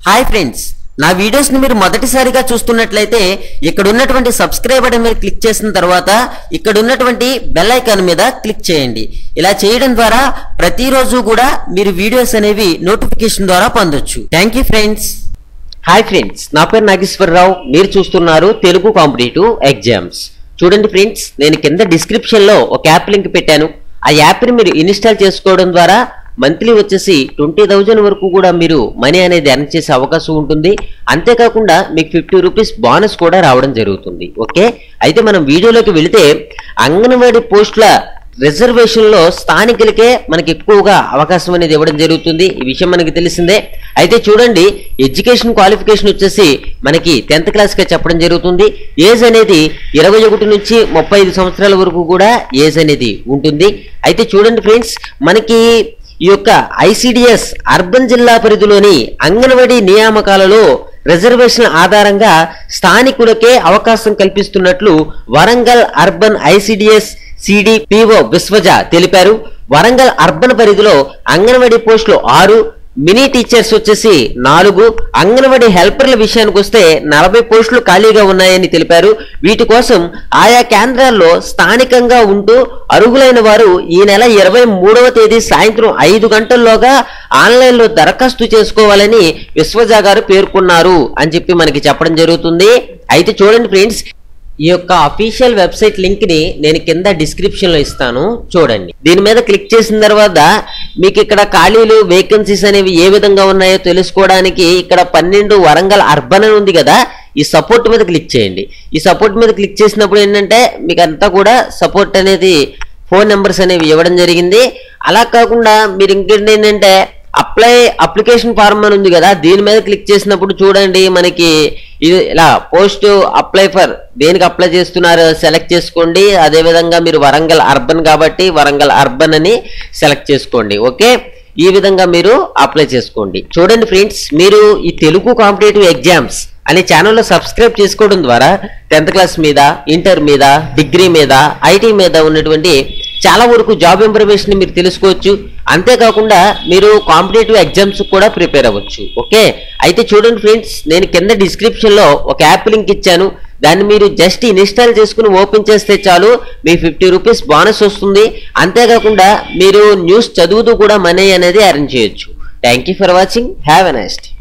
hi friends నా videos ని మీరు మొదటిసారిగా చూస్తున్నట్లయితే ఇక్కడ ఉన్నటువంటి సబ్స్క్రైబ్ బటన్ మీద క్లిక్ చేసిన తర్వాత ఇక్కడ ఉన్నటువంటి బెల్ ఐకాన్ మీద క్లిక్ చేయండి ఇలా చేయడం ద్వారా ప్రతిరోజు కూడా మీరు వీడియోస్ అనేవి నోటిఫికేషన్ ద్వారా పొందొచ్చు thank you friends hi friends నా పేరు నాగేశ్వరరావు మీరు చూస్తున్నారు తెలుగు కాంపిటేటివ్ ఎగ్జామ్స్ చూడండి ఫ్రెండ్స్ నేను కింద డిస్క్రిప్షన్ లో ఒక యాప్ లింక్ పెట్టాను ఆ యాప్ ని మీరు ఇన్స్టాల్ చేసుకోవడం ద్వారా మంత్లీ వచ్చేసి ట్వంటీ థౌజండ్ వరకు కూడా మీరు మనీ అనేది ఎర్న్ చేసే అవకాశం ఉంటుంది అంతేకాకుండా మీకు ఫిఫ్టీ రూపీస్ బోనస్ కూడా రావడం జరుగుతుంది ఓకే అయితే మనం వీడియోలోకి వెళితే అంగన్వాడీ పోస్టుల రిజర్వేషన్ లో స్థానికులకే మనకి ఎక్కువగా అవకాశం అనేది ఇవ్వడం జరుగుతుంది ఈ విషయం మనకి తెలిసిందే అయితే చూడండి ఎడ్యుకేషన్ క్వాలిఫికేషన్ వచ్చేసి మనకి టెన్త్ క్లాస్ గా చెప్పడం జరుగుతుంది ఏజ్ అనేది ఇరవై ఒకటి నుంచి ముప్పై ఐదు సంవత్సరాల వరకు కూడా ఏజ్ అనేది ఉంటుంది అయితే చూడండి ఫ్రెండ్స్ మనకి ఈ యొక్క ఐసిడిఎస్ అర్బన్ జిల్లా పరిధిలోని అంగన్వాడీ నియామకాలలో రిజర్వేషన్ ఆధారంగా స్థానికులకే అవకాశం కల్పిస్తున్నట్లు Warangal urban ICDS CDPO Vishwaja తెలిపారు వరంగల్ అర్బన్ పరిధిలో అంగన్వాడీ పోస్టులు ఆరు మినీ టీచర్స్ వచ్చేసి నాలుగు అంగన్వాడీ హెల్పర్ల విషయానికి వస్తే నలభై పోస్టులు ఖాళీగా ఉన్నాయని తెలిపారు వీటి కోసం ఆయా కేంద్రాల్లో స్థానికంగా ఉంటూ అర్హులైన వారు ఈ నెల ఇరవై మూడవ తేదీ సాయంత్రం ఐదు గంటల్లోగా ఆన్లైన్లో దరఖాస్తు చేసుకోవాలని విశ్వజ గారు పేర్కొన్నారు అని చెప్పి మనకి చెప్పడం జరుగుతుంది అయితే చూడండి ఫ్రెండ్స్ ఈ యొక్క అఫీషియల్ వెబ్సైట్ లింక్ ని నేను కింద డిస్క్రిప్షన్ లో ఇస్తాను చూడండి దీని మీద క్లిక్ చేసిన తర్వాత మీకు ఇక్కడ ఖాళీలు వేకెన్సీస్ అనేవి ఏ విధంగా ఉన్నాయో తెలుసుకోవడానికి ఇక్కడ పన్నెండు వరంగల్ అర్బన్ అని ఉంది కదా ఈ సపోర్ట్ మీద క్లిక్ చేయండి ఈ సపోర్ట్ మీద క్లిక్ చేసినప్పుడు ఏంటంటే మీకు అంతా కూడా సపోర్ట్ అనేది ఫోన్ నెంబర్స్ అనేవి ఇవ్వడం జరిగింది అలా కాకుండా మీరు ఇంకేంటి ఏంటంటే అప్లై అప్లికేషన్ ఫార్మ్ అని ఉంది కదా దీని మీద క్లిక్ చేసినప్పుడు చూడండి మనకి ఇది ఇలా పోస్ట్ అప్లై ఫర్ దేనికి అప్లై చేస్తున్నారో సెలెక్ట్ చేసుకోండి అదే విధంగా మీరు వరంగల్ అర్బన్ కాబట్టి వరంగల్ అర్బన్ అని సెలెక్ట్ చేసుకోండి ఓకే ఈ విధంగా మీరు అప్లై చేసుకోండి చూడండి ఫ్రెండ్స్ మీరు ఈ తెలుగు కాంపిటేటివ్ ఎగ్జామ్స్ అనే ఛానల్లో సబ్స్క్రైబ్ చేసుకోవడం ద్వారా టెన్త్ క్లాస్ మీద ఇంటర్ మీద డిగ్రీ మీద ఐటీ మీద ఉన్నటువంటి చాలా వరకు జాబ్ ఇన్ఫర్మేషన్ మీరు తెలుసుకోవచ్చు అంతేకాకుండా మీరు కాంపిటేటివ్ ఎగ్జామ్స్ కూడా ప్రిపేర్ అవ్వచ్చు ఓకే అయితే చూడండి ఫ్రెండ్స్ నేను కింద డిస్క్రిప్షన్ లో ఒక యాప్ లింక్ ఇచ్చాను దాన్ని మీరు జస్ట్ ఇన్స్టాల్ చేసుకుని ఓపెన్ చేస్తే చాలు మీ ఫిఫ్టీ రూపీస్ బోనస్ వస్తుంది అంతేకాకుండా మీరు న్యూస్ చదువుతూ కూడా మనీ అనేది అరేంజ్ చేయొచ్చు thank you for watching have a నైస్ట్